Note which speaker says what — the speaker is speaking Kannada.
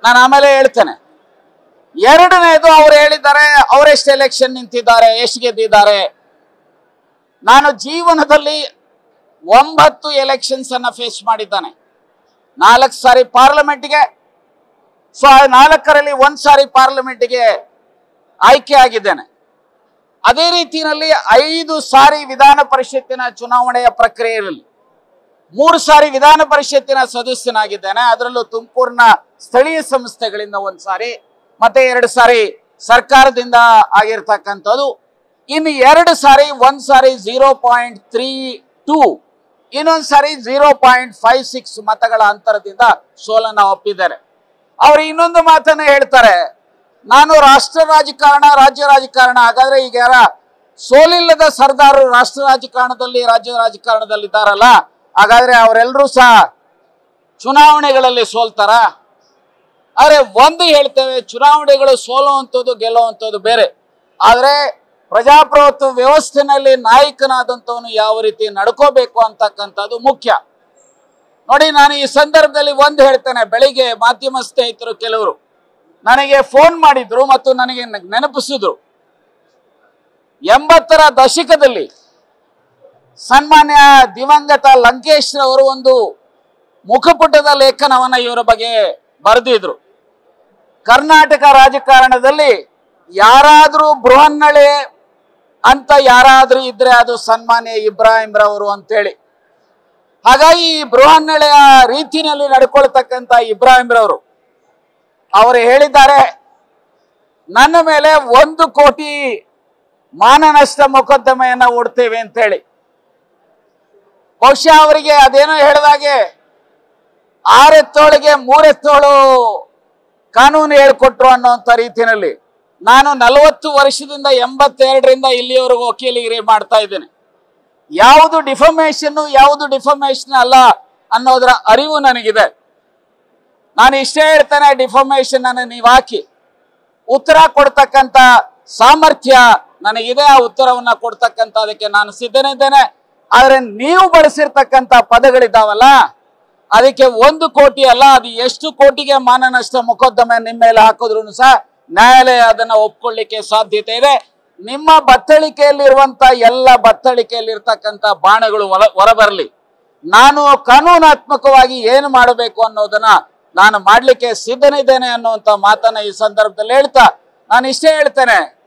Speaker 1: ನಾನು ಆಮೇಲೆ ಹೇಳ್ತೇನೆ ಎರಡನೇದು ಅವ್ರು ಹೇಳಿದ್ದಾರೆ ಅವರೆಷ್ಟು ಎಲೆಕ್ಷನ್ ನಿಂತಿದ್ದಾರೆ ಎಷ್ಟು ಗೆದ್ದಿದ್ದಾರೆ ನಾನು ಜೀವನದಲ್ಲಿ ಒಂಬತ್ತು ಎಲೆಕ್ಷನ್ಸ್ ಅನ್ನ ಫೇಸ್ ಮಾಡಿದ್ದಾನೆ ನಾಲ್ಕು ಸಾರಿ ಪಾರ್ಲಿಮೆಂಟ್ಗೆ ಸೊ ಆ ನಾಲ್ಕರಲ್ಲಿ ಒಂದ್ ಸಾರಿ ಪಾರ್ಲಿಮೆಂಟ್ಗೆ ಆಯ್ಕೆ ಆಗಿದ್ದೇನೆ ಅದೇ ರೀತಿಯಲ್ಲಿ ಐದು ಸಾರಿ ವಿಧಾನ ಪರಿಷತ್ತಿನ ಚುನಾವಣೆಯ ಪ್ರಕ್ರಿಯೆಯಲ್ಲಿ ಮೂರು ಸಾರಿ ವಿಧಾನ ಪರಿಷತ್ತಿನ ಸದಸ್ಯನಾಗಿದ್ದೇನೆ ಅದರಲ್ಲೂ ತುಮಕೂರಿನ ಸ್ಥಳೀಯ ಸಂಸ್ಥೆಗಳಿಂದ ಒಂದ್ ಸಾರಿ ಮತ್ತೆ ಎರಡು ಸಾರಿ ಸರ್ಕಾರದಿಂದ ಆಗಿರ್ತಕ್ಕಂಥದ್ದು ಇನ್ನು ಎರಡು ಸಾರಿ ಒಂದ್ ಸಾರಿ ಝೀರೋ ಪಾಯಿಂಟ್ ತ್ರೀ ಟೂ ಇನ್ನೊಂದ್ ಸಾರಿ ಝೀರೋ ಪಾಯಿಂಟ್ ಫೈವ್ ಸಿಕ್ಸ್ ಮತಗಳ ಅಂತರದಿಂದ ಸೋಲನ್ನ ಒಪ್ಪಿದ್ದಾರೆ ಅವರು ಇನ್ನೊಂದು ಮಾತನ್ನ ಹೇಳ್ತಾರೆ ನಾನು ರಾಷ್ಟ್ರ ರಾಜಕಾರಣ ರಾಜ್ಯ ರಾಜಕಾರಣ ಹಾಗಾದ್ರೆ ಈಗ ಯಾರ ಸೋಲಿಲ್ಲದ ಸರ್ದಾರರು ರಾಷ್ಟ್ರ ರಾಜಕಾರಣದಲ್ಲಿ ರಾಜ್ಯ ರಾಜಕಾರಣದಲ್ಲಿ ಇದ್ದಾರಲ್ಲ ಹಾಗಾದ್ರೆ ಅವರೆಲ್ಲರೂ ಸಹ ಚುನಾವಣೆಗಳಲ್ಲಿ ಸೋಲ್ತಾರ ಆದ್ರೆ ಒಂದು ಹೇಳ್ತೇವೆ ಚುನಾವಣೆಗಳು ಸೋಲುವಂಥದ್ದು ಗೆಲ್ಲುವಂಥದ್ದು ಬೇರೆ ಆದ್ರೆ ಪ್ರಜಾಪ್ರಭುತ್ವ ವ್ಯವಸ್ಥೆನಲ್ಲಿ ನಾಯಕನಾದಂಥವನು ಯಾವ ರೀತಿ ನಡ್ಕೋಬೇಕು ಅಂತಕ್ಕಂಥದ್ದು ಮುಖ್ಯ ನೋಡಿ ನಾನು ಈ ಸಂದರ್ಭದಲ್ಲಿ ಒಂದು ಹೇಳ್ತೇನೆ ಬೆಳಿಗ್ಗೆ ಮಾಧ್ಯಮ ಸ್ನೇಹಿತರು ಕೆಲವರು ನನಗೆ ಫೋನ್ ಮಾಡಿದ್ರು ಮತ್ತು ನನಗೆ ನೆ- ನೆನಪಿಸಿದ್ರು ಎಂಬತ್ತರ ದಶಕದಲ್ಲಿ ಸನ್ಮಾನ್ಯ ದಿವಂಗತ ಲಂಕೇಶ್ ಅವರು ಒಂದು ಮುಖಪುಟದ ಲೇಖನವನ್ನ ಇವರ ಬಗ್ಗೆ ಬರೆದಿದ್ರು ಕರ್ನಾಟಕ ರಾಜಕಾರಣದಲ್ಲಿ ಯಾರಾದ್ರೂ ಬೃಹನ್ನಳೆ ಅಂತ ಯಾರಾದ್ರೂ ಇದ್ರೆ ಅದು ಸನ್ಮಾನ್ಯ ಇಬ್ರಾಹಿಂ ರವರು ಅಂತೇಳಿ ಹಾಗಾಗಿ ಈ ಬೃಹನ್ನಳೆಯ ರೀತಿಯಲ್ಲಿ ನಡ್ಕೊಳ್ತಕ್ಕಂಥ ಇಬ್ರಾಹಿಂ ರವರು ಅವರು ಹೇಳಿದ್ದಾರೆ ನನ್ನ ಮೇಲೆ ಒಂದು ಕೋಟಿ ಮಾನನಷ್ಟ ಮೊಕದ್ದಮೆಯನ್ನ ಹೂಡ್ತೇವೆ ಅಂತೇಳಿ ಬಹುಶಃ ಅವರಿಗೆ ಅದೇನೋ ಹೇಳಿದಾಗೆ ಆರೆತ್ತೋಳಿಗೆ ಮೂರೆತ್ತೋಳು ಕಾನೂನು ಹೇಳ್ಕೊಟ್ರು ಅನ್ನೋಂಥ ರೀತಿಯಲ್ಲಿ ನಾನು ನಲವತ್ತು ವರ್ಷದಿಂದ ಎಂಬತ್ತೆರಡರಿಂದ ಇಲ್ಲಿಯವರೆಗೂ ವಕೀಲಿಗಿರಿ ಮಾಡ್ತಾ ಇದ್ದೇನೆ ಯಾವುದು ಡಿಫಮೇಷನ್ ಯಾವುದು ಡಿಫಮೇಷನ್ ಅಲ್ಲ ಅನ್ನೋದರ ಅರಿವು ನನಗಿದೆ ನಾನು ಇಷ್ಟೇ ಹೇಳ್ತೇನೆ ಡಿಫಮೇಷನ್ ಅನ್ನು ನೀವು ಹಾಕಿ ಉತ್ತರ ಕೊಡ್ತಕ್ಕಂಥ ಸಾಮರ್ಥ್ಯ ನನಗಿದೆ ಆ ಉತ್ತರವನ್ನ ಕೊಡ್ತಕ್ಕಂಥ ಅದಕ್ಕೆ ನಾನು ಸಿದ್ಧನಿದ್ದೇನೆ ಆದ್ರೆ ನೀವು ಬಳಸಿರ್ತಕ್ಕಂಥ ಪದಗಳಿದ್ದಾವಲ್ಲ ಅದಕ್ಕೆ ಒಂದು ಕೋಟಿ ಅಲ್ಲ ಅದು ಎಷ್ಟು ಕೋಟಿಗೆ ಮಾನನಷ್ಟ ಮೊಕದ್ದಮೆ ನಿಮ್ಮ ಮೇಲೆ ಹಾಕಿದ್ರು ಸಹ ನ್ಯಾಯಾಲಯ ಅದನ್ನ ಒಪ್ಕೊಳ್ಳಿಕ್ಕೆ ಸಾಧ್ಯತೆ ಇದೆ ನಿಮ್ಮ ಬತ್ತಳಿಕೆಯಲ್ಲಿರುವಂತ ಎಲ್ಲ ಬತ್ತಳಿಕೆಯಲ್ಲಿರ್ತಕ್ಕಂಥ ಬಾಣಗಳು ಹೊರ ಹೊರಬರಲಿ ನಾನು ಕಾನೂನಾತ್ಮಕವಾಗಿ ಏನು ಮಾಡಬೇಕು ಅನ್ನೋದನ್ನ ನಾನು ಮಾಡ್ಲಿಕ್ಕೆ ಸಿದ್ಧನಿದ್ದೇನೆ ಅನ್ನುವಂತ ಮಾತನ್ನ ಈ ಸಂದರ್ಭದಲ್ಲಿ ಹೇಳ್ತಾ ನಾನು ಇಷ್ಟೇ ಹೇಳ್ತೇನೆ